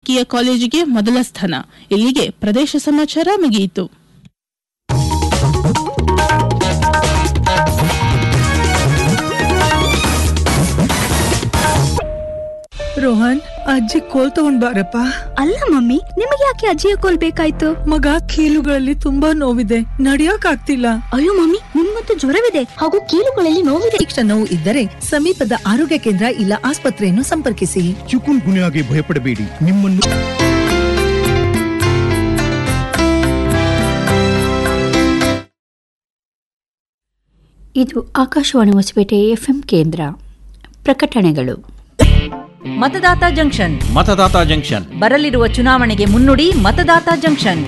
ವೈದ್ಯಕೀಯ ಕಾಲೇಜಿಗೆ ಮೊದಲ ಸ್ಥಾನ ಇಲ್ಲಿಗೆ ಪ್ರದೇಶ ಸಮಾಚಾರ ಮುಗಿಯಿತು ರೋಹನ್ ಅಜ್ಜಿ ಕೋಲ್ ತಗೊಂಡ್ ಬಾರಪ್ಪ ಅಲ್ಲ ಮಮ್ಮಿ ನಿಮಗೆ ಯಾಕೆ ಅಜ್ಜಿಯ ಕೋಲ್ ಬೇಕಾಯ್ತು ಮಗ ಕೀಲುಗಳಲ್ಲಿ ತುಂಬಾ ನೋವಿದೆ ನಡಿಯಕ್ ಆಗ್ತಿಲ್ಲ ಅಯ್ಯೋ ಮಮ್ಮಿ ನಿಮ್ಮಂತೂ ಜ್ವರವಿದೆ ಹಾಗೂ ಕೀಲುಗಳಲ್ಲಿ ನೋವಿದೆ ತೀಕ್ಷ್ಣ ನೋವು ಇದ್ದರೆ ಸಮೀಪದ ಆರೋಗ್ಯ ಕೇಂದ್ರ ಇಲ್ಲ ಆಸ್ಪತ್ರೆಯನ್ನು ಸಂಪರ್ಕಿಸಿ ಚಿಕುನ್ ಗುನ್ಯಾಗೆ ಭಯಪಡಬೇಡಿ ನಿಮ್ಮನ್ನು ಇದು ಆಕಾಶವಾಣಿ ಹೊಸಪೇಟೆ ಎಫ್ಎಂ ಕೇಂದ್ರ ಪ್ರಕಟಣೆಗಳು ಮತದಾತ ಜಂಕ್ಷನ್ ಮತದಾತ ಜಂಕ್ಷನ್ ಬರಲಿರುವ ಚುನಾವಣೆಗೆ ಮುನ್ನುಡಿ ಮತದಾತ ಜಂಕ್ಷನ್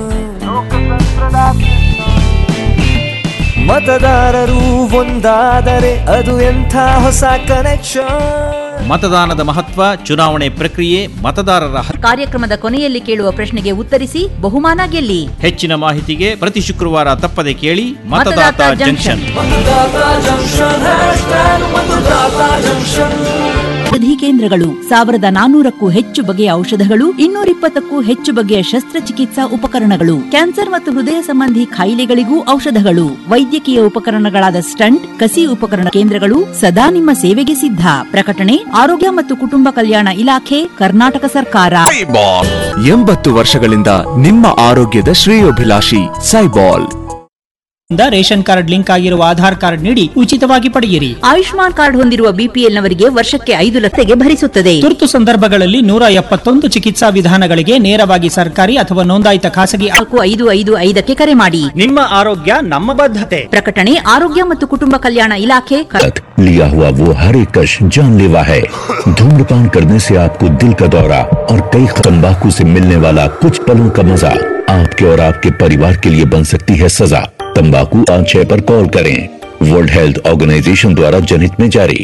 ಮತದಾರರು ಒಂದಾದರೆ ಅದು ಎಂಥ ಹೊಸ ಕನೆಕ್ಷನ್ ಮತದಾನದ ಮಹತ್ವ ಚುನಾವಣೆ ಪ್ರಕ್ರಿಯೆ ಮತದಾರರ ಹಕ್ಕು. ಕಾರ್ಯಕ್ರಮದ ಕೊನೆಯಲ್ಲಿ ಕೇಳುವ ಪ್ರಶ್ನೆಗೆ ಉತ್ತರಿಸಿ ಬಹುಮಾನ ಗೆಲ್ಲಿ ಹೆಚ್ಚಿನ ಮಾಹಿತಿಗೆ ಪ್ರತಿ ಶುಕ್ರವಾರ ತಪ್ಪದೆ ಕೇಳಿ ಮತದಾತ ಮತದಾತ ಜಂಕ್ಷನ್. ಜಂಕ್ಷನ್ ಔಷಧಿ ಕೇಂದ್ರಗಳು ಸಾವಿರದ ನಾನೂರಕ್ಕೂ ಹೆಚ್ಚು ಬಗೆಯ ಔಷಧಗಳು ಇನ್ನೂರಿಪ್ಪತ್ತಕ್ಕೂ ಹೆಚ್ಚು ಬಗೆಯ ಶಸ್ತ್ರಚಿಕಿತ್ಸಾ ಉಪಕರಣಗಳು ಕ್ಯಾನ್ಸರ್ ಮತ್ತು ಹೃದಯ ಸಂಬಂಧಿ ಕಾಯಿಲೆಗಳಿಗೂ ಔಷಧಗಳು ವೈದ್ಯಕೀಯ ಉಪಕರಣಗಳಾದ ಸ್ಟಂಟ್ ಕಸಿ ಉಪಕರಣ ಕೇಂದ್ರಗಳು ಸದಾ ನಿಮ್ಮ ಸೇವೆಗೆ ಸಿದ್ಧ ಪ್ರಕಟಣೆ ಆರೋಗ್ಯ ಮತ್ತು ಕುಟುಂಬ ಕಲ್ಯಾಣ ಇಲಾಖೆ ಕರ್ನಾಟಕ ಸರ್ಕಾರ ಎಂಬತ್ತು ವರ್ಷಗಳಿಂದ ನಿಮ್ಮ ಆರೋಗ್ಯದ ಶ್ರೇಯೋಭಿಲಾಷಿ ಸೈಬಾಲ್ ಇಂದ ರೇಷನ್ ಕಾರ್ಡ್ ಲಿಂಕ್ ಆಗಿರುವ ಆಧಾರ್ ಕಾರ್ಡ್ ನೀಡಿ ಉಚಿತವಾಗಿ ಪಡೆಯಿರಿ ಆಯುಷ್ಮಾನ್ ಕಾರ್ಡ್ ಹೊಂದಿರುವ ಬಿಪಿಎಲ್ನವರಿಗೆ ವರ್ಷಕ್ಕೆ ಐದು ಲಕ್ಷಗೆ ಭರಿಸುತ್ತದೆ ತುರ್ತು ಸಂದರ್ಭಗಳಲ್ಲಿ ನೂರ ಎಪ್ಪತ್ತೊಂದು ಚಿಕಿತ್ಸಾ ವಿಧಾನಗಳಿಗೆ ನೇರವಾಗಿ ಸರ್ಕಾರಿ ಅಥವಾ ನೋಂದಾಯಿತ ಖಾಸಗಿ ನಾಲ್ಕು ಐದು ಐದು ಐದಕ್ಕೆ ಕರೆ ಮಾಡಿ ನಿಮ್ಮ ಆರೋಗ್ಯ ನಮ್ಮ ಬದ್ಧತೆ ಪ್ರಕಟಣೆ ಆರೋಗ್ಯ ಮತ್ತು ಕುಟುಂಬ ಕಲ್ಯಾಣ ಇಲಾಖೆ ಕ- लिया हुआ वो हर एक कश जानलेवा है धूम्रपान करने से आपको दिल का दौरा और कई तंबाकू से मिलने वाला कुछ पलों का मजा आपके और आपके परिवार के लिए बन सकती है सजा तंबाकू पाँच छह पर कॉल करें वर्ल्ड हेल्थ ऑर्गेनाइजेशन द्वारा जनहित में जारी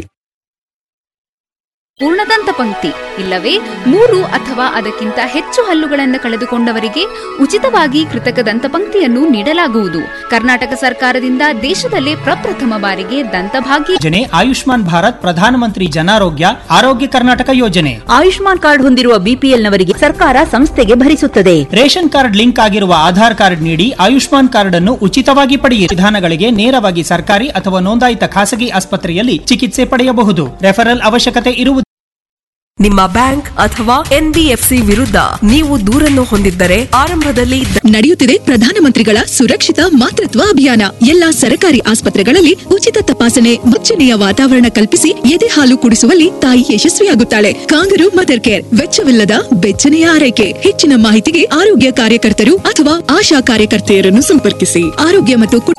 ಪೂರ್ಣದಂತ ಪಂಕ್ತಿ ಇಲ್ಲವೇ ಮೂರು ಅಥವಾ ಅದಕ್ಕಿಂತ ಹೆಚ್ಚು ಹಲ್ಲುಗಳನ್ನು ಕಳೆದುಕೊಂಡವರಿಗೆ ಉಚಿತವಾಗಿ ಕೃತಕ ದಂತಪಂಕ್ತಿಯನ್ನು ನೀಡಲಾಗುವುದು ಕರ್ನಾಟಕ ಸರ್ಕಾರದಿಂದ ದೇಶದಲ್ಲೇ ಪ್ರಪ್ರಥಮ ಬಾರಿಗೆ ದಂತಭಾಗ್ಯ ಯೋಜನೆ ಆಯುಷ್ಮಾನ್ ಭಾರತ್ ಪ್ರಧಾನಮಂತ್ರಿ ಜನಾರೋಗ್ಯ ಆರೋಗ್ಯ ಕರ್ನಾಟಕ ಯೋಜನೆ ಆಯುಷ್ಮಾನ್ ಕಾರ್ಡ್ ಹೊಂದಿರುವ ಬಿಪಿಎಲ್ನವರಿಗೆ ಸರ್ಕಾರ ಸಂಸ್ಥೆಗೆ ಭರಿಸುತ್ತದೆ ರೇಷನ್ ಕಾರ್ಡ್ ಲಿಂಕ್ ಆಗಿರುವ ಆಧಾರ್ ಕಾರ್ಡ್ ನೀಡಿ ಆಯುಷ್ಮಾನ್ ಕಾರ್ಡ್ ಅನ್ನು ಉಚಿತವಾಗಿ ಪಡೆಯಿರಿ ವಿಧಾನಗಳಿಗೆ ನೇರವಾಗಿ ಸರ್ಕಾರಿ ಅಥವಾ ನೋಂದಾಯಿತ ಖಾಸಗಿ ಆಸ್ಪತ್ರೆಯಲ್ಲಿ ಚಿಕಿತ್ಸೆ ಪಡೆಯಬಹುದು ರೆಫರಲ್ ಅವಶ್ಯಕತೆ ಇರುವುದು ನಿಮ್ಮ ಬ್ಯಾಂಕ್ ಅಥವಾ ಎನ್ಬಿಎಫ್ಸಿ ವಿರುದ್ಧ ನೀವು ದೂರನ್ನು ಹೊಂದಿದ್ದರೆ ಆರಂಭದಲ್ಲಿ ನಡೆಯುತ್ತಿದೆ ಪ್ರಧಾನಮಂತ್ರಿಗಳ ಸುರಕ್ಷಿತ ಮಾತೃತ್ವ ಅಭಿಯಾನ ಎಲ್ಲಾ ಸರ್ಕಾರಿ ಆಸ್ಪತ್ರೆಗಳಲ್ಲಿ ಉಚಿತ ತಪಾಸಣೆ ಮುಚ್ಚನೆಯ ವಾತಾವರಣ ಕಲ್ಪಿಸಿ ಎದೆ ಹಾಲು ಕುಡಿಸುವಲ್ಲಿ ತಾಯಿ ಯಶಸ್ವಿಯಾಗುತ್ತಾಳೆ ಕಾಂಗರು ಮದರ್ ಕೇರ್ ವೆಚ್ಚವಿಲ್ಲದ ಬೆಚ್ಚನೆಯ ಆರೈಕೆ ಹೆಚ್ಚಿನ ಮಾಹಿತಿಗೆ ಆರೋಗ್ಯ ಕಾರ್ಯಕರ್ತರು ಅಥವಾ ಆಶಾ ಕಾರ್ಯಕರ್ತೆಯರನ್ನು ಸಂಪರ್ಕಿಸಿ ಆರೋಗ್ಯ ಮತ್ತು ಕು-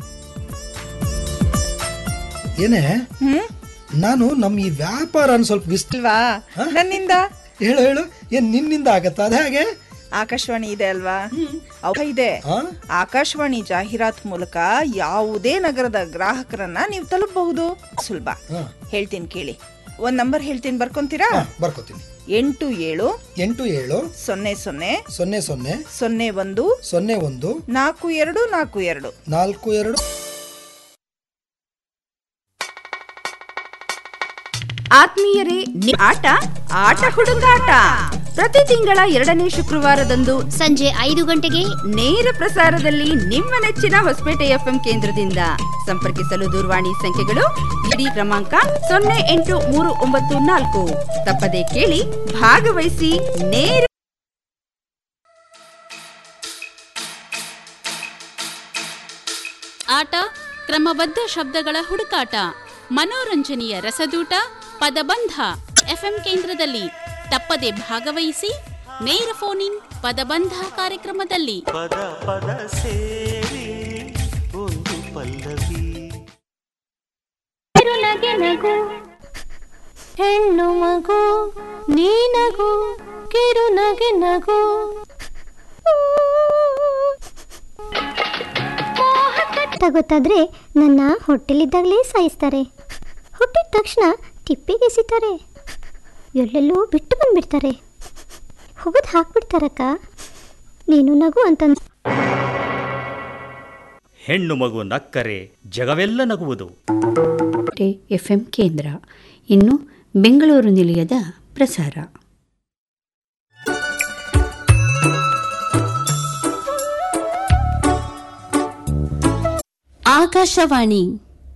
ಏನೇ ನಾನು ನಮ್ಮ ಈ ವ್ಯಾಪಾರನ ಸ್ವಲ್ಪ ವಿಸ್ತಲ್ವಾ ನನ್ನಿಂದ ಹೇಳು ಹೇಳು ಏನ್ ನಿನ್ನಿಂದ ಆಗತ್ತಾ ಅದ ಹಾಗೆ ಆಕಾಶವಾಣಿ ಇದೆ ಅಲ್ವಾ ಅವ ಇದೆ ಆಕಾಶವಾಣಿ ಜಾಹೀರಾತ್ ಮೂಲಕ ಯಾವುದೇ ನಗರದ ಗ್ರಾಹಕರನ್ನ ನೀವು ತಲುಪಬಹುದು ಸುಲಭ ಹೇಳ್ತೀನಿ ಕೇಳಿ ಒಂದ್ ನಂಬರ್ ಹೇಳ್ತೀನಿ ಬರ್ಕೊಂತೀರಾ ಬರ್ಕೋತೀನಿ ಎಂಟು ಏಳು ಎಂಟು ಏಳು ಸೊನ್ನೆ ಸೊನ್ನೆ ಸೊನ್ನೆ ಸೊನ್ನೆ ಸೊನ್ನೆ ಒಂದು ಸೊನ್ನೆ ಒಂದು ನಾಲ್ಕು ಎರಡು ನಾಲ್ಕು ಎರಡು ನಾಲ್ಕು ಎರಡು ಆತ್ಮೀಯರೇ ನಿ- ಆಟ ಆಟ ಹುಡುಗಾಟ ಪ್ರತಿ ತಿಂಗಳ ಎರಡನೇ ಶುಕ್ರವಾರದಂದು ಸಂಜೆ ಐದು ಗಂಟೆಗೆ ನೇರ ಪ್ರಸಾರದಲ್ಲಿ ನಿಮ್ಮ ನೆಚ್ಚಿನ ಹೊಸಪೇಟೆ ಎಫ್ಎಂ ಕೇಂದ್ರದಿಂದ ಸಂಪರ್ಕಿಸಲು ದೂರವಾಣಿ ಸಂಖ್ಯೆಗಳು ಇಡಿ ಕ್ರಮಾಂಕ ಸೊನ್ನೆ ಎಂಟು ಮೂರು ಒಂಬತ್ತು ನಾಲ್ಕು ತಪ್ಪದೆ ಕೇಳಿ ಭಾಗವಹಿಸಿ ನೇರ ಆಟ ಕ್ರಮಬದ್ಧ ಶಬ್ದಗಳ ಹುಡುಕಾಟ ಮನೋರಂಜನೆಯ ರಸದೂಟ ಪದಬಂಧ ಎಫ್ಎಂ ಕೇಂದ್ರದಲ್ಲಿ ತಪ್ಪದೆ ಭಾಗವಹಿಸಿ ನೇರ ಫೋನ್ ಇನ್ ಪದಬಂಧ ಕಾರ್ಯಕ್ರಮದಲ್ಲಿ ಪದ ಪದ ಸೇರಿ ಒಂದು ಪಲ್ಲವಿ ಹೆಣ್ಣು ಮಗು ನೀನಗು ಕಿರು ನಗೆ ನಗು ಗೊತ್ತಾದ್ರೆ ನನ್ನ ಹೊಟ್ಟೆಲಿದ್ದಾಗಲೇ ಸಾಯಿಸ್ತಾರೆ ಹುಟ್ಟಿದ ತಕ್ಷಣ ಟಿಪ್ಪಿಗೆಸಿತಾರೆ ಎಲ್ಲೆಲ್ಲೂ ಬಿಟ್ಟು ಬಂದ್ಬಿಡ್ತಾರೆ ಹೋಗೋದು ಹಾಕ್ಬಿಡ್ತಾರಕ್ಕ ನೀನು ನಗು ಅಂತ ಹೆಣ್ಣು ಮಗು ನಕ್ಕರೆ ಜಗವೆಲ್ಲ ನಗುವುದು ಎಫ್ಎಂ ಕೇಂದ್ರ ಇನ್ನು ಬೆಂಗಳೂರು ನಿಲಯದ ಪ್ರಸಾರ ಆಕಾಶವಾಣಿ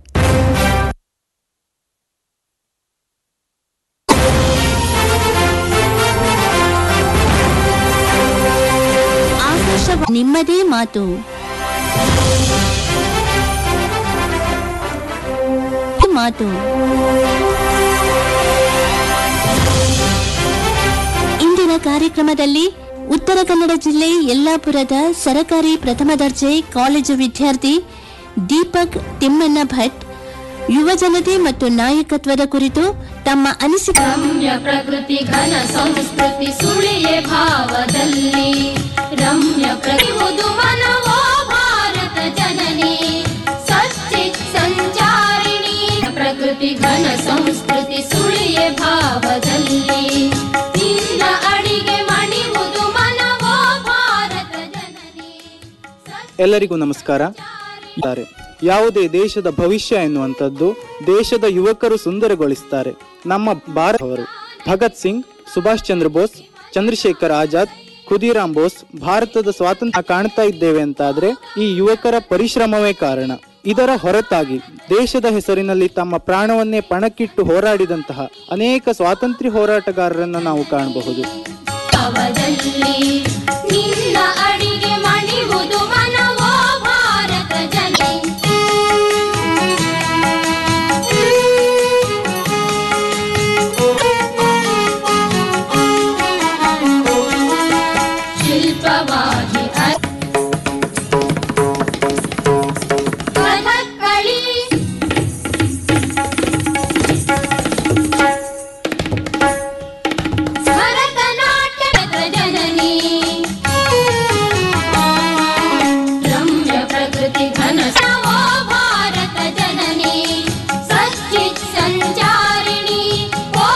ಆಕಾಶವಾಣಿ ನಿಮ್ಮದೇ ಮಾತು ಮಾತು ಇಂದಿನ ಕಾರ್ಯಕ್ರಮದಲ್ಲಿ ಉತ್ತರ ಕನ್ನಡ ಜಿಲ್ಲೆ ಯಲ್ಲಾಪುರದ ಸರಕಾರಿ ಪ್ರಥಮ ದರ್ಜೆ ಕಾಲೇಜು ವಿದ್ಯಾರ್ಥಿ ದೀಪಕ್ ತಿಮ್ಮಣ್ಣ ಭಟ್ ಯುವ ಜನತೆ ಮತ್ತು ನಾಯಕತ್ವದ ಕುರಿತು ತಮ್ಮ ಅನಿಸಿಕೆ ರಮ್ಯ ಪ್ರಕೃತಿ ಘನ ಸಂಸ್ಕೃತಿ ಸುಳಿಯೆ ಭಾವದಲ್ಲಿ ರಮ್ಯ ಪ್ರತಿವುದು ಮನವೋ ಭಾರತ ಜನನಿ ಸಚ್ಚಿತ್ ಸಂಚಾರಿಣಿ ಪ್ರಕೃತಿ ಘನ ಸಂಸ್ಕೃತಿ ಸುಳಿಯೆ ಭಾವದಲ್ಲಿ ನಿನ್ನ ಅಡಿಗೆ ಮಣಿವುದು ಮನವೋ ಭಾರತ ಎಲ್ಲರಿಗೂ ನಮಸ್ಕಾರ ಇದ್ದಾರೆ. ಯಾವುದೇ ದೇಶದ ಭವಿಷ್ಯ ಎನ್ನುವಂಥದ್ದು ದೇಶದ ಯುವಕರು ಸುಂದರಗೊಳಿಸುತ್ತಾರೆ ನಮ್ಮ ಭಾರತ ಅವರು ಭಗತ್ ಸಿಂಗ್ ಸುಭಾಷ್ ಚಂದ್ರ ಬೋಸ್ ಚಂದ್ರಶೇಖರ್ ಆಜಾದ್ ಖುದೀರಾಮ್ ಬೋಸ್ ಭಾರತದ ಸ್ವಾತಂತ್ರ್ಯ ಕಾಣ್ತಾ ಇದ್ದೇವೆ ಅಂತಾದ್ರೆ ಈ ಯುವಕರ ಪರಿಶ್ರಮವೇ ಕಾರಣ ಇದರ ಹೊರತಾಗಿ ದೇಶದ ಹೆಸರಿನಲ್ಲಿ ತಮ್ಮ ಪ್ರಾಣವನ್ನೇ ಪಣಕ್ಕಿಟ್ಟು ಹೋರಾಡಿದಂತಹ ಅನೇಕ ಸ್ವಾತಂತ್ರ್ಯ ಹೋರಾಟಗಾರರನ್ನ ನಾವು ಕಾಣಬಹುದು ಭಾವದಲ್ಲಿ ನಿನ್ನ ಅಡಿಗೆ ಮಣಿವುದು ಮನವೋ ಭಾರತ ಜನನಿ ಶಿಲ್ಪವಾಗಿ ಅ- ಕಥಕ್ಕಳಿ ಭರತನಾಟ್ಯದ ಜನನಿ ರಮ್ಯ ಪ್ರಕೃತಿ ಘನ ಸವೋ ಭಾರತ ಜನನಿ ಸಚ್ಚಿತ್ ಸಂಚಾರಿಣಿ ಓ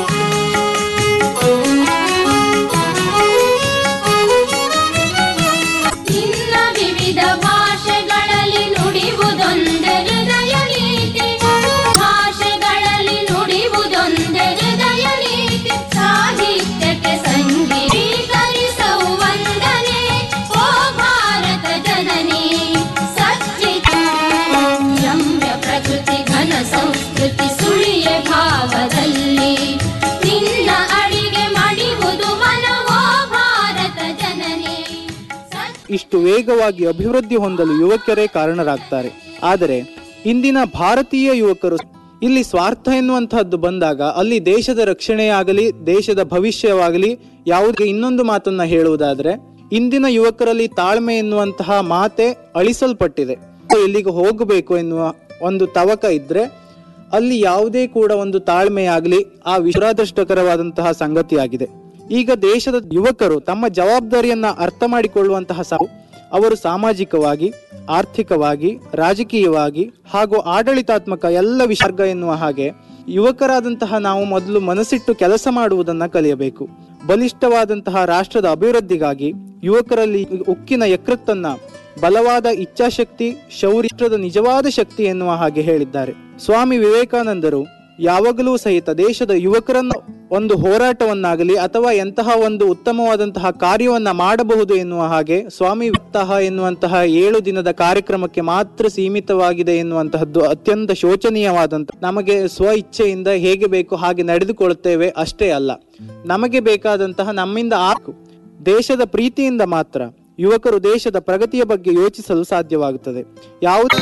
ನಿನ್ನ ವಿವಿಧ ಭಾಷೆಗಳಲ್ಲಿ ನುಡಿವುದೊಂದೆ ಹೃದಯ ನೀತಿ ಭಾಷೆಗಳಲ್ಲಿ ನುಡಿವುದೊಂದೆ ಹೃದಯ ನೀತಿ ಸಾಹಿತ್ಯಕ್ಕೆ ಸಂಗೀಕರಿಸವು ವಂದನೆ ಓ ಭಾರತ ಜನನಿ ಸಚ್ಚಿತ್ ರಮ್ಯ ಪ್ರಕೃತಿ ಘನ ಸಂಸ್ಕೃತಿ ಸುಳಿಯ ಭಾವದಲ್ಲಿ ನಿನ್ನ ಅಡಿಗೆ ಮಡಿವುದು ಮನವೋ ಭಾರತ ಜನನಿ ಇಷ್ಟು ವೇಗವಾಗಿ ಅಭಿವೃದ್ಧಿ ಹೊಂದಲು ಯುವಕರೇ ಕಾರಣರಾಗ್ತಾರೆ ಆದರೆ ಇಂದಿನ ಭಾರತೀಯ ಯುವಕರು ಇಲ್ಲಿ ಸ್ವಾರ್ಥ ಎನ್ನುವಂತಹದ್ದು ಬಂದಾಗ ಅಲ್ಲಿ ದೇಶದ ರಕ್ಷಣೆಯಾಗಲಿ ದೇಶದ ಭವಿಷ್ಯವಾಗಲಿ ಯಾವುದೇ ಇನ್ನೊಂದು ಮಾತನ್ನ ಹೇಳುವುದಾದ್ರೆ ಇಂದಿನ ಯುವಕರಲ್ಲಿ ತಾಳ್ಮೆ ಎನ್ನುವಂತಹ ಮಾತೆ ಅಳಿಸಲ್ಪಟ್ಟಿದೆ ಎಲ್ಲಿಗೆ ಹೋಗಬೇಕು ಎನ್ನುವ ಒಂದು ತವಕ ಇದ್ರೆ ಅಲ್ಲಿ ಯಾವುದೇ ಕೂಡ ಒಂದು ತಾಳ್ಮೆಯಾಗಲಿ ಆ ವಿಷಾದಷ್ಟಕರವಾದಂತಹ ಸಂಗತಿಯಾಗಿದೆ ಈಗ ದೇಶದ ಯುವಕರು ತಮ್ಮ ಜವಾಬ್ದಾರಿಯನ್ನ ಅರ್ಥ ಮಾಡಿಕೊಳ್ಳುವಂತಹ ಸಾವು ಅವರು ಸಾಮಾಜಿಕವಾಗಿ ಆರ್ಥಿಕವಾಗಿ ರಾಜಕೀಯವಾಗಿ ಹಾಗೂ ಆಡಳಿತಾತ್ಮಕ ಎಲ್ಲ ವಿಸರ್ಗ ಎನ್ನುವ ಹಾಗೆ ಯುವಕರಾದಂತಹ ನಾವು ಮೊದಲು ಮನಸ್ಸಿಟ್ಟು ಕೆಲಸ ಮಾಡುವುದನ್ನ ಕಲಿಯಬೇಕು ಬಲಿಷ್ಠವಾದಂತಹ ರಾಷ್ಟ್ರದ ಅಭಿವೃದ್ಧಿಗಾಗಿ ಯುವಕರಲ್ಲಿ ಉಕ್ಕಿನ ಯಕೃತ್ತನ್ನ ಬಲವಾದ ಇಚ್ಛಾಶಕ್ತಿ ಶೌರ್ಯದ ನಿಜವಾದ ಶಕ್ತಿ ಎನ್ನುವ ಹಾಗೆ ಹೇಳಿದ್ದಾರೆ ಸ್ವಾಮಿ ವಿವೇಕಾನಂದರು ಯಾವಾಗಲೂ ಸಹಿತ ದೇಶದ ಯುವಕರನ್ನ ಒಂದು ಹೋರಾಟವನ್ನಾಗಲಿ ಅಥವಾ ಎಂತಹ ಒಂದು ಉತ್ತಮವಾದಂತಹ ಕಾರ್ಯವನ್ನ ಮಾಡಬಹುದು ಎನ್ನುವ ಹಾಗೆ ಸ್ವಾಮಿ ಸಪ್ತಾಹ ಎನ್ನುವಂತಹ ಏಳು ದಿನದ ಕಾರ್ಯಕ್ರಮಕ್ಕೆ ಮಾತ್ರ ಸೀಮಿತವಾಗಿದೆ ಎನ್ನುವಂತಹದ್ದು ಅತ್ಯಂತ ಶೋಚನೀಯವಾದಂತ ನಮಗೆ ಸ್ವ ಇಚ್ಛೆಯಿಂದ ಹೇಗೆ ಬೇಕು ಹಾಗೆ ನಡೆದುಕೊಳ್ಳುತ್ತೇವೆ ಅಷ್ಟೇ ಅಲ್ಲ ನಮಗೆ ಬೇಕಾದಂತಹ ನಮ್ಮಿಂದ ಆಕು ದೇಶದ ಪ್ರೀತಿಯಿಂದ ಮಾತ್ರ ಯುವಕರು ದೇಶದ ಪ್ರಗತಿಯ ಬಗ್ಗೆ ಯೋಚಿಸಲು ಸಾಧ್ಯವಾಗುತ್ತದೆ ಯಾವುದೇ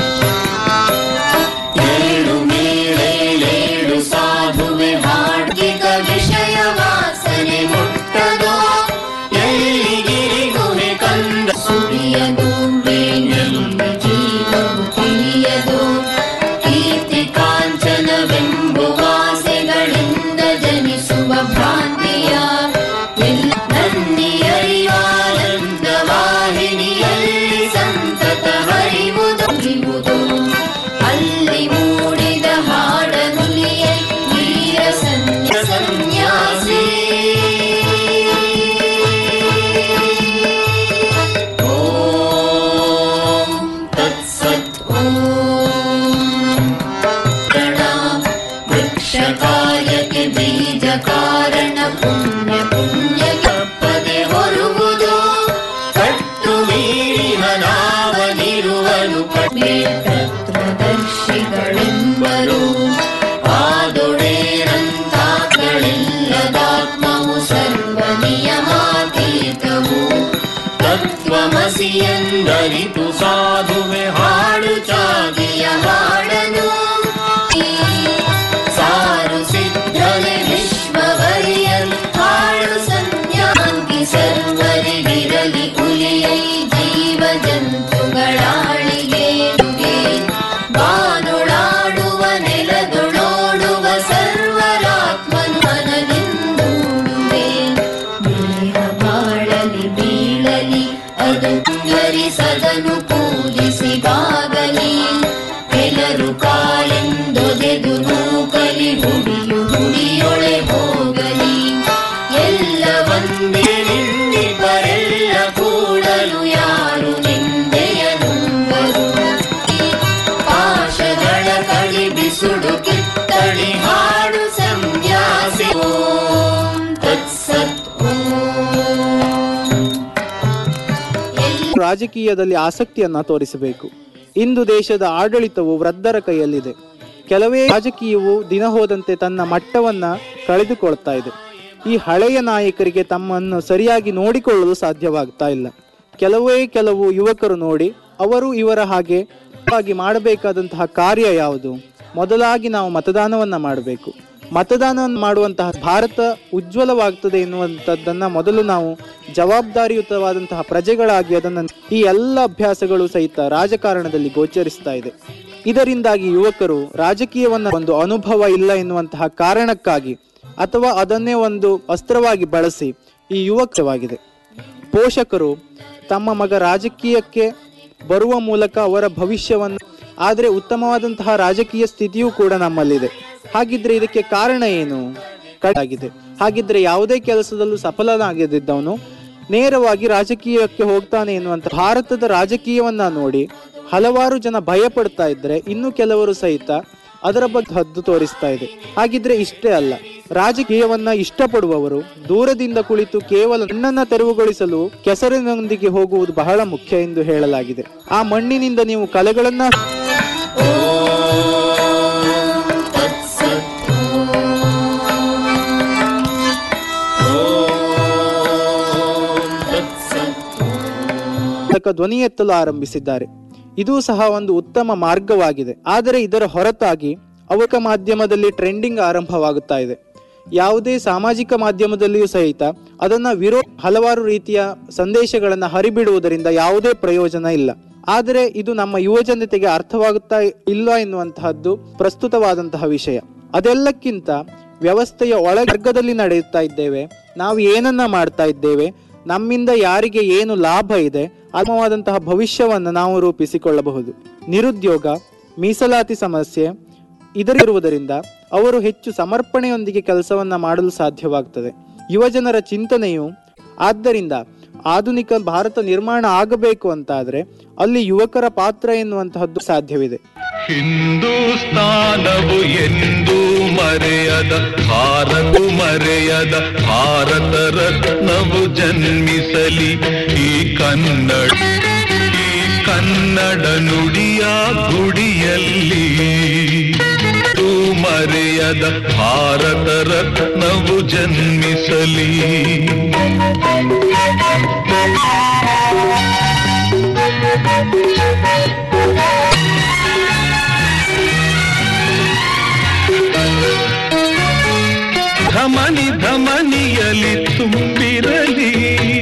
ಏಳು ಮೇಳೇಳು ಸಾಧುವೆ ಹಾಡ್ಗಿಗ ವಿಷಯ ವಾಸನೆ ಮುಟ್ಟದೋ ಎಲ್ಲಿಗಿರಿಗುವೆ ಕಂದ ಸುರಿಯದು ಬೇನೆಂಬ ಜೀವವು ತಿಳಿಯದು ಕೀರ್ತಿ ಕಾಂಚನವೆಂಬುವ ಆಸೆಗಳಿಂದ ಜನಿಸುವ ಭ್ರಾಂತಿಯ ಎಲ್ಲ ನನ್ನಿಯರಿವಾನಂದ ವಾಹಿನಿಯಲ್ಲಿ ಸಂತತ ಹರಿವುದು ಹರಿವುದು ಅರಿತು ಸಾಧುವೆ ಹಾಡು ಚಾಗಿಯ ಹಾಡನು ಸಾರು ಸಿದ್ಧನೆ ವಿಶ್ವವರಿಯಲಿ ಹಾಡು ಸಂಜ್ಞಾಂತಿ ಸರ್ವರಿಗಿರಲಿ ಉಲಿಯೈ ಜೀವ ಜಂತುಗಳಾಳಿಗೆ ಬಾನುಳಾಡುವ ನೆಲದೊಳೋಡುವ ಸರ್ವರಾತ್ಮನು ಮನದಿಂದೂಡುವೆ ದೇಹ ಬಾಳಲಿ ಬೀಳಲಿ ಅದು ಹರಿಸದನು ಪೂಜಿಸಿ ಬಾಗಲಿ ಕೆಲರು ಕಾಲೆಂದೊದೆದು ನೂಕಲಿ ಹುಡಿಯು ಹುಡಿಯೊಳೆ ಹೋಗಲಿ ಎಲ್ಲ ಒಂದೇ ನಿಂದಿಪರೆಲ್ಲ ಕೂಡಲು ಯಾರು ನಿಂದೆಯ ನುಂಗರು ಪಾಶಗಳ ಕಡಿ ಬಿಸುಡು ಕಿತ್ತಳಿ ಹಾಡು ಸಂನ್ಯಾಸಿ ಓಂ ತತ್ಸತ್ ರಾಜಕೀಯದಲ್ಲಿ ಆಸಕ್ತಿಯನ್ನ ತೋರಿಸಬೇಕು ಇಂದು ದೇಶದ ಆಡಳಿತವು ವೃದ್ಧರ ಕೈಯಲ್ಲಿದೆ ಕೆಲವೇ ರಾಜಕೀಯವು ದಿನ ಹೋದಂತೆ ತನ್ನ ಮಟ್ಟವನ್ನ ಕಳೆದುಕೊಳ್ತಾ ಇದೆ ಈ ಹಳೆಯ ನಾಯಕರಿಗೆ ತಮ್ಮನ್ನು ಸರಿಯಾಗಿ ನೋಡಿಕೊಳ್ಳಲು ಸಾಧ್ಯವಾಗ್ತಾ ಇಲ್ಲ ಕೆಲವೇ ಕೆಲವು ಯುವಕರು ನೋಡಿ ಅವರು ಇವರ ಹಾಗೆ ಆಗಿ ಮಾಡಬೇಕಾದಂತಹ ಕಾರ್ಯ ಯಾವುದು ಮೊದಲಾಗಿ ನಾವು ಮತದಾನವನ್ನ ಮಾಡಬೇಕು ಮತದಾನವನ್ನು ಮಾಡುವಂತಹ ಭಾರತ ಉಜ್ವಲವಾಗ್ತದೆ ಎನ್ನುವಂಥದ್ದನ್ನ ಮೊದಲು ನಾವು ಜವಾಬ್ದಾರಿಯುತವಾದಂತಹ ಪ್ರಜೆಗಳಾಗಿ ಅದನ್ನು ಈ ಎಲ್ಲ ಅಭ್ಯಾಸಗಳು ಸಹಿತ ರಾಜಕಾರಣದಲ್ಲಿ ಗೋಚರಿಸ್ತಾ ಇದೆ ಇದರಿಂದಾಗಿ ಯುವಕರು ರಾಜಕೀಯವನ್ನ ಒಂದು ಅನುಭವ ಇಲ್ಲ ಎನ್ನುವಂತಹ ಕಾರಣಕ್ಕಾಗಿ ಅಥವಾ ಅದನ್ನೇ ಒಂದು ಅಸ್ತ್ರವಾಗಿ ಬಳಸಿ ಈ ಯುವಕವಾಗಿದೆ ಪೋಷಕರು ತಮ್ಮ ಮಗ ರಾಜಕೀಯಕ್ಕೆ ಬರುವ ಮೂಲಕ ಅವರ ಭವಿಷ್ಯವನ್ನು ಆದರೆ ಉತ್ತಮವಾದಂತಹ ರಾಜಕೀಯ ಸ್ಥಿತಿಯೂ ಕೂಡ ನಮ್ಮಲ್ಲಿದೆ ಹಾಗಿದ್ರೆ ಇದಕ್ಕೆ ಕಾರಣ ಏನು ಆಗಿದೆ ಹಾಗಿದ್ರೆ ಯಾವುದೇ ಕೆಲಸದಲ್ಲೂ ಸಫಲನಾಗದಿದ್ದವನು ನೇರವಾಗಿ ರಾಜಕೀಯಕ್ಕೆ ಹೋಗ್ತಾನೆ ಎನ್ನುವಂತ ಭಾರತದ ರಾಜಕೀಯವನ್ನ ನೋಡಿ ಹಲವಾರು ಜನ ಭಯ ಪಡ್ತಾ ಇದ್ರೆ ಇನ್ನು ಕೆಲವರು ಸಹಿತ ಅದರ ಬಗ್ಗೆ ಹದ್ದು ತೋರಿಸ್ತಾ ಇದೆ ಹಾಗಿದ್ರೆ ಇಷ್ಟೇ ಅಲ್ಲ ರಾಜಕೀಯವನ್ನ ಇಷ್ಟಪಡುವವರು ದೂರದಿಂದ ಕುಳಿತು ಕೇವಲ ಮಣ್ಣನ್ನ ತೆರವುಗೊಳಿಸಲು ಕೆಸರಿನೊಂದಿಗೆ ಹೋಗುವುದು ಬಹಳ ಮುಖ್ಯ ಎಂದು ಹೇಳಲಾಗಿದೆ ಆ ಮಣ್ಣಿನಿಂದ ನೀವು ಕಲೆಗಳನ್ನ ಮೂಲಕ ಧ್ವನಿ ಎತ್ತಲು ಆರಂಭಿಸಿದ್ದಾರೆ ಇದು ಸಹ ಒಂದು ಉತ್ತಮ ಮಾರ್ಗವಾಗಿದೆ ಆದರೆ ಇದರ ಹೊರತಾಗಿ ಅವಕ ಮಾಧ್ಯಮದಲ್ಲಿ ಟ್ರೆಂಡಿಂಗ್ ಆರಂಭವಾಗುತ್ತಾ ಇದೆ ಯಾವುದೇ ಸಾಮಾಜಿಕ ಮಾಧ್ಯಮದಲ್ಲಿಯೂ ಸಹಿತ ಅದನ್ನ ವಿರೋ ಹಲವಾರು ರೀತಿಯ ಸಂದೇಶಗಳನ್ನ ಹರಿಬಿಡುವುದರಿಂದ ಯಾವುದೇ ಪ್ರಯೋಜನ ಇಲ್ಲ ಆದರೆ ಇದು ನಮ್ಮ ಯುವ ಜನತೆಗೆ ಅರ್ಥವಾಗುತ್ತಾ ಇಲ್ಲ ಎನ್ನುವಂತಹದ್ದು ಪ್ರಸ್ತುತವಾದಂತಹ ವಿಷಯ ಅದೆಲ್ಲಕ್ಕಿಂತ ವ್ಯವಸ್ಥೆಯ ಒಳಗರ್ಗದಲ್ಲಿ ನಡೆಯುತ್ತಾ ಇದ್ದೇವೆ ನಾವು ಏನನ್ನ ಮಾಡ್ತಾ ಇದ್ದೇವೆ ನಮ್ಮಿಂದ ಯಾರಿಗೆ ಏನು ಲಾಭ ಇದೆ ಆತ್ಮವಾದಂತಹ ಭವಿಷ್ಯವನ್ನು ನಾವು ರೂಪಿಸಿಕೊಳ್ಳಬಹುದು ನಿರುದ್ಯೋಗ ಮೀಸಲಾತಿ ಸಮಸ್ಯೆ ಇದರಿರುವುದರಿಂದ ಅವರು ಹೆಚ್ಚು ಸಮರ್ಪಣೆಯೊಂದಿಗೆ ಕೆಲಸವನ್ನ ಮಾಡಲು ಸಾಧ್ಯವಾಗ್ತದೆ ಯುವಜನರ ಚಿಂತನೆಯು ಆದ್ದರಿಂದ ಆಧುನಿಕ ಭಾರತ ನಿರ್ಮಾಣ ಆಗಬೇಕು ಅಂತಾದ್ರೆ ಅಲ್ಲಿ ಯುವಕರ ಪಾತ್ರ ಎನ್ನುವಂತಹದ್ದು ಸಾಧ್ಯವಿದೆ ಹಿಂದೂಸ್ತಾನವು ಎಂದೂ ಮರೆಯದ ಭಾರತು ಮರೆಯದ ಭಾರತ ರತ್ನವು ಜನ್ಮಿಸಲಿ ಈ ಕನ್ನಡ ಈ ಕನ್ನಡ ನುಡಿಯ ಗುಡಿಯಲ್ಲಿ ಎಂದೂ ಮರೆಯದ ಭಾರತ ರತ್ನವು ಜನ್ಮಿಸಲಿ ಧಮನಿ ಧಮನಿಯಲಿ ತುಂಬಿರಲಿ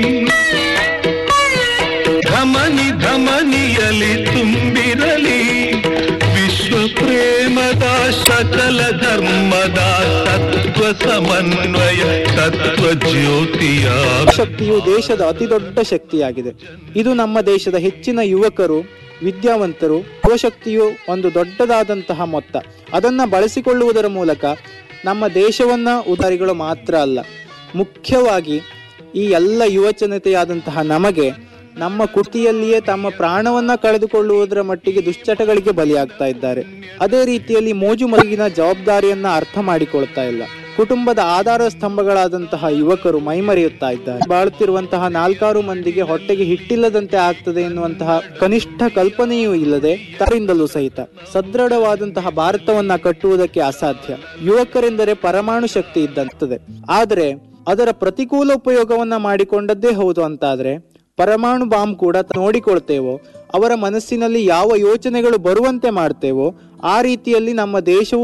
ಧಮನಿ ಧಮನಿಯಲಿ ತುಂಬಿರಲಿ ವಿಶ್ವ ಪ್ರೇಮದ ಸಕಲ ಧರ್ಮದ ತತ್ವ ಸಮನ್ವಯ ತತ್ವ ಜ್ಯೋತಿಯ ಶಕ್ತಿಯು ದೇಶದ ಅತಿ ದೊಡ್ಡ ಶಕ್ತಿಯಾಗಿದೆ ಇದು ನಮ್ಮ ದೇಶದ ಹೆಚ್ಚಿನ ಯುವಕರು ವಿದ್ಯಾವಂತರು ಯುವಶಕ್ತಿಯು ಒಂದು ದೊಡ್ಡದಾದಂತಹ ಮೊತ್ತ ಅದನ್ನ ಬಳಸಿಕೊಳ್ಳುವುದರ ಮೂಲಕ ನಮ್ಮ ದೇಶವನ್ನ ಉದಾರಿಗಳು ಮಾತ್ರ ಅಲ್ಲ ಮುಖ್ಯವಾಗಿ ಈ ಎಲ್ಲ ಯುವ ಜನತೆಯಾದಂತಹ ನಮಗೆ ನಮ್ಮ ಕುಟಿಯಲ್ಲಿಯೇ ತಮ್ಮ ಪ್ರಾಣವನ್ನ ಕಳೆದುಕೊಳ್ಳುವುದರ ಮಟ್ಟಿಗೆ ದುಶ್ಚಟಗಳಿಗೆ ಬಲಿಯಾಗ್ತಾ ಇದ್ದಾರೆ ಅದೇ ರೀತಿಯಲ್ಲಿ ಮೋಜು ಮಲಗಿನ ಜವಾಬ್ದಾರಿಯನ್ನ ಅರ್ಥ ಮಾಡಿಕೊಳ್ತಾ ಇಲ್ಲ ಕುಟುಂಬದ ಆಧಾರ ಸ್ತಂಭಗಳಾದಂತಹ ಯುವಕರು ಮೈಮರೆಯುತ್ತಾ ಇದ್ದಾರೆ ಬಾಳುತ್ತಿರುವಂತಹ ನಾಲ್ಕಾರು ಮಂದಿಗೆ ಹೊಟ್ಟೆಗೆ ಹಿಟ್ಟಿಲ್ಲದಂತೆ ಆಗ್ತದೆ ಎನ್ನುವಂತಹ ಕನಿಷ್ಠ ಕಲ್ಪನೆಯೂ ಇಲ್ಲದೆ ತರಿಂದಲೂ ಸಹಿತ ಸದೃಢವಾದಂತಹ ಭಾರತವನ್ನ ಕಟ್ಟುವುದಕ್ಕೆ ಅಸಾಧ್ಯ ಯುವಕರೆಂದರೆ ಪರಮಾಣು ಶಕ್ತಿ ಇದ್ದಂತದೆ ಆದರೆ ಅದರ ಪ್ರತಿಕೂಲ ಉಪಯೋಗವನ್ನ ಮಾಡಿಕೊಂಡದ್ದೇ ಹೌದು ಅಂತಾದ್ರೆ ಪರಮಾಣು ಬಾಂಬ್ ಕೂಡ ನೋಡಿಕೊಳ್ತೇವೋ ಅವರ ಮನಸ್ಸಿನಲ್ಲಿ ಯಾವ ಯೋಚನೆಗಳು ಬರುವಂತೆ ಮಾಡ್ತೇವೋ ಆ ರೀತಿಯಲ್ಲಿ ನಮ್ಮ ದೇಶವು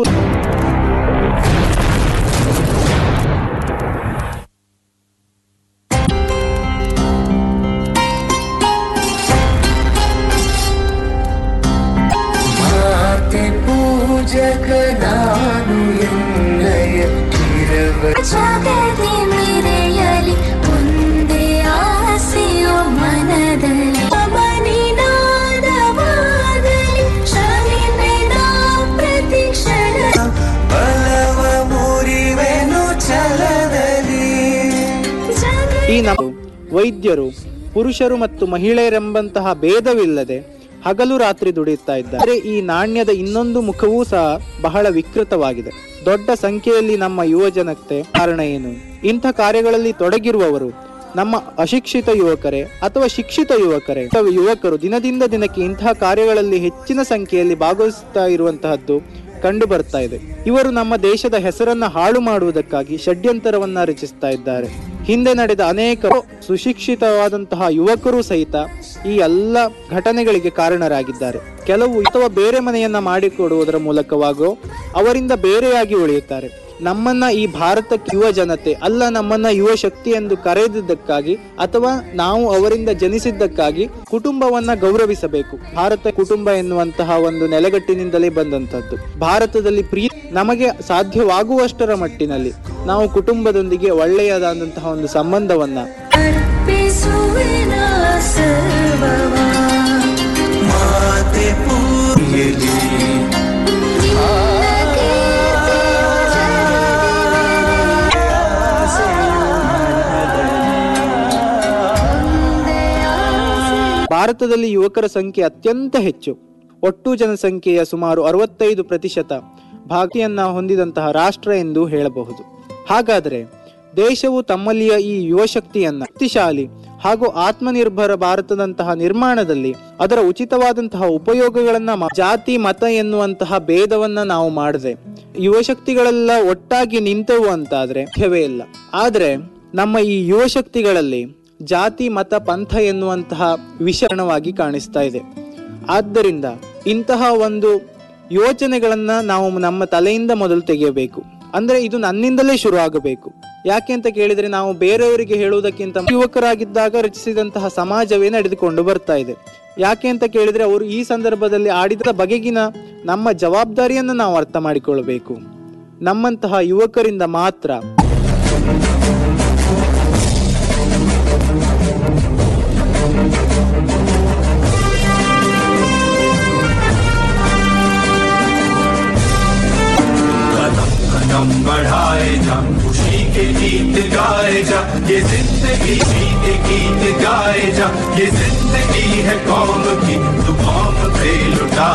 ಮಾತೆ ಪೂಜಕ ನಾನು ಎನ್ನಯ ಇರವ ಜಗದಿ ಮೆರೆಯಲಿ ಒಂದೇ ಆಸೆಯೋ ಮನದಲ್ಲಿ ಮನಿನಾದವಾಗಲಿ ಶ್ರಮಿಪೆದ ಪ್ರತಿಕ್ಷಣ ಬಲವ ಮುರಿವೆನು ಛಲದಲ್ಲಿ ಈ ನಮ್ಮ ವೈದ್ಯರು ಪುರುಷರು ಮತ್ತು ಮಹಿಳೆಯರೆಂಬಂತಹ ಭೇದವಿಲ್ಲದೆ ಹಗಲು ರಾತ್ರಿ ದುಡಿಯುತ್ತಾ ಇದ್ದಾರೆ ಈ ನಾಣ್ಯದ ಇನ್ನೊಂದು ಮುಖವೂ ಸಹ ಬಹಳ ವಿಕೃತವಾಗಿದೆ ದೊಡ್ಡ ಸಂಖ್ಯೆಯಲ್ಲಿ ನಮ್ಮ ಯುವ ಜನತೆ ಕಾರಣ ಏನು ಇಂಥ ಕಾರ್ಯಗಳಲ್ಲಿ ತೊಡಗಿರುವವರು ನಮ್ಮ ಅಶಿಕ್ಷಿತ ಯುವಕರೇ ಅಥವಾ ಶಿಕ್ಷಿತ ಯುವಕರೇ ಅಥವಾ ಯುವಕರು ದಿನದಿಂದ ದಿನಕ್ಕೆ ಇಂತಹ ಕಾರ್ಯಗಳಲ್ಲಿ ಹೆಚ್ಚಿನ ಸಂಖ್ಯೆಯಲ್ಲಿ ಭಾಗವಹಿಸ್ತಾ ಇರುವಂತಹದ್ದು ಕಂಡು ಬರ್ತಾ ಇದೆ ಇವರು ನಮ್ಮ ದೇಶದ ಹೆಸರನ್ನ ಹಾಳು ಮಾಡುವುದಕ್ಕಾಗಿ ಷಡ್ಯಂತರವನ್ನ ರಚಿಸ್ತಾ ಇದ್ದಾರೆ ಹಿಂದೆ ನಡೆದ ಅನೇಕ ಸುಶಿಕ್ಷಿತವಾದಂತಹ ಯುವಕರು ಸಹಿತ ಈ ಎಲ್ಲ ಘಟನೆಗಳಿಗೆ ಕಾರಣರಾಗಿದ್ದಾರೆ ಕೆಲವು ಅಥವಾ ಬೇರೆ ಮನೆಯನ್ನ ಮಾಡಿಕೊಡುವುದರ ಮೂಲಕವಾಗೋ ಅವರಿಂದ ಬೇರೆಯಾಗಿ ಉಳಿಯುತ್ತಾರೆ ನಮ್ಮನ್ನ ಈ ಭಾರತಕ್ಕೆ ಯುವ ಜನತೆ ಅಲ್ಲ ನಮ್ಮನ್ನ ಯುವ ಶಕ್ತಿ ಎಂದು ಕರೆದಿದ್ದಕ್ಕಾಗಿ ಅಥವಾ ನಾವು ಅವರಿಂದ ಜನಿಸಿದ್ದಕ್ಕಾಗಿ ಕುಟುಂಬವನ್ನ ಗೌರವಿಸಬೇಕು ಭಾರತ ಕುಟುಂಬ ಎನ್ನುವಂತಹ ಒಂದು ನೆಲೆಗಟ್ಟಿನಿಂದಲೇ ಬಂದಂತದ್ದು ಭಾರತದಲ್ಲಿ ಪ್ರೀತಿ ನಮಗೆ ಸಾಧ್ಯವಾಗುವಷ್ಟರ ಮಟ್ಟಿನಲ್ಲಿ ನಾವು ಕುಟುಂಬದೊಂದಿಗೆ ಒಳ್ಳೆಯದಾದಂತಹ ಒಂದು ಸಂಬಂಧವನ್ನ ಅರ್ಪಿಸುವೆನ ಸರ್ವವ ಮಾತೆ ಪೂಜೆಲಿ ಭಾರತದಲ್ಲಿ ಯುವಕರ ಸಂಖ್ಯೆ ಅತ್ಯಂತ ಹೆಚ್ಚು ಒಟ್ಟು ಜನಸಂಖ್ಯೆಯ ಸುಮಾರು ಅರವತ್ತೈದು ಪ್ರತಿಶತ ಭಾಗಿಯನ್ನ ಹೊಂದಿದಂತಹ ರಾಷ್ಟ್ರ ಎಂದು ಹೇಳಬಹುದು ಹಾಗಾದರೆ ದೇಶವು ತಮ್ಮಲ್ಲಿಯ ಈ ಯುವಶಕ್ತಿಯನ್ನ ಶಕ್ತಿಶಾಲಿ ಹಾಗೂ ಆತ್ಮನಿರ್ಭರ ಭಾರತದಂತಹ ನಿರ್ಮಾಣದಲ್ಲಿ ಅದರ ಉಚಿತವಾದಂತಹ ಉಪಯೋಗಗಳನ್ನ ಮಾ- ಜಾತಿ ಮತ ಎನ್ನುವಂತಹ ಭೇದವನ್ನ ನಾವು ಮಾಡದೆ ಯುವಶಕ್ತಿಗಳೆಲ್ಲ ಒಟ್ಟಾಗಿ ನಿಂತೆವು ಅಂತಾದ್ರೆ ಸಾಧ್ಯವೇ ಇಲ್ಲ ಆದ್ರೆ ನಮ್ಮ ಈ ಯುವಶಕ್ತಿಗಳಲ್ಲಿ ಜಾತಿ ಮತ ಪಂಥ ಎನ್ನುವಂತಹ ವಿಷರಣವಾಗಿ ಕಾಣಿಸ್ತಾ ಇದೆ ಆದ್ದರಿಂದ ಇಂತಹ ಒಂದು ಯೋಚನೆಗಳನ್ನ ನಾವು ನಮ್ಮ ತಲೆಯಿಂದ ಮೊದಲು ತೆಗೆಯಬೇಕು ಅಂದ್ರೆ ಇದು ನನ್ನಿಂದಲೇ ಶುರು ಆಗಬೇಕು ಯಾಕೆ ಅಂತ ಕೇಳಿದ್ರೆ ನಾವು ಬೇರೆಯವರಿಗೆ ಹೇಳುವುದಕ್ಕಿಂತ ಯುವಕರಾಗಿದ್ದಾಗ ರಚಿಸಿದಂತಹ ಸಮಾಜವೇ ನಡೆದುಕೊಂಡು ಬರ್ತಾ ಇದೆ ಯಾಕೆ ಅಂತ ಕೇಳಿದ್ರೆ ಅವರು ಈ ಸಂದರ್ಭದಲ್ಲಿ ಆಡಿದ ಬಗೆಗಿನ ನಮ್ಮ ಜವಾಬ್ದಾರಿಯನ್ನು ನಾವು ಅರ್ಥ ಮಾಡಿಕೊಳ್ಳಬೇಕು ನಮ್ಮಂತಹ ಯುವಕರಿಂದ ಮಾತ್ರ कदम कदम बढ़ाए जा खुशी के गीत गाए जा ये जिंदगी जीते गीत गाए जा ये जिंदगी है कौम की तू कौम पे लुटा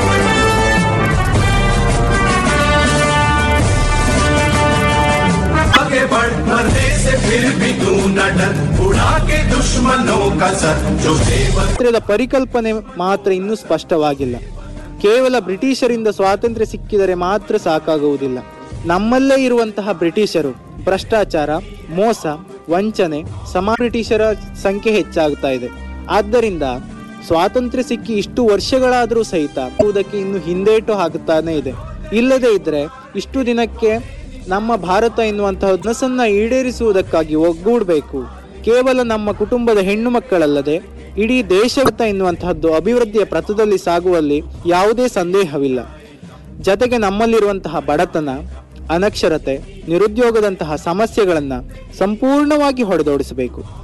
आगे बढ़ मरने से फिर भी तू न डर उड़ा के दुश्मनों का सर जो सेवक ಸ್ವಾತಂತ್ರ್ಯದ ಪರಿಕಲ್ಪನೆ ಮಾತ್ರ ಇನ್ನೂ ಸ್ಪಷ್ಟವಾಗಿಲ್ಲ ಕೇವಲ ಬ್ರಿಟಿಷರಿಂದ ಸ್ವಾತಂತ್ರ್ಯ ಸಿಕ್ಕಿದರೆ ಮಾತ್ರ ಸಾಕಾಗುವುದಿಲ್ಲ ನಮ್ಮಲ್ಲೇ ಇರುವಂತಹ ಬ್ರಿಟಿಷರು ಭ್ರಷ್ಟಾಚಾರ ಮೋಸ ವಂಚನೆ ಸಮ ಬ್ರಿಟಿಷರ ಸಂಖ್ಯೆ ಹೆಚ್ಚಾಗ್ತಾ ಇದೆ ಆದ್ದರಿಂದ ಸ್ವಾತಂತ್ರ್ಯ ಸಿಕ್ಕಿ ಇಷ್ಟು ವರ್ಷಗಳಾದರೂ ಸಹಿತ ಅದಕ್ಕೆ ಇನ್ನು ಹಿಂದೇಟು ಹಾಕುತ್ತಾನೆ ಇದೆ ಇಲ್ಲದೇ ಇದ್ರೆ ಇಷ್ಟು ದಿನಕ್ಕೆ ನಮ್ಮ ಭಾರತ ಎನ್ನುವಂತಹ ಕನಸನ್ನ ಈಡೇರಿಸುವುದಕ್ಕಾಗಿ ಒಗ್ಗೂಡಬೇಕು ಕೇವಲ ನಮ್ಮ ಕುಟುಂಬದ ಹೆಣ್ಣು ಮಕ್ಕಳಲ್ಲದೆ ಇಡೀ ದೇಶವತ್ತ ಎನ್ನುವಂತಹದ್ದು ಅಭಿವೃದ್ಧಿಯ ಪಥದಲ್ಲಿ ಸಾಗುವಲ್ಲಿ ಯಾವುದೇ ಸಂದೇಹವಿಲ್ಲ ಜತೆಗೆ ನಮ್ಮಲ್ಲಿರುವಂತಹ ಬಡತನ ಅನಕ್ಷರತೆ ನಿರುದ್ಯೋಗದಂತಹ ಸಮಸ್ಯೆಗಳನ್ನ ಸಂಪೂರ್ಣವಾಗಿ ಹೊಡೆದೋಡಿಸಬೇಕು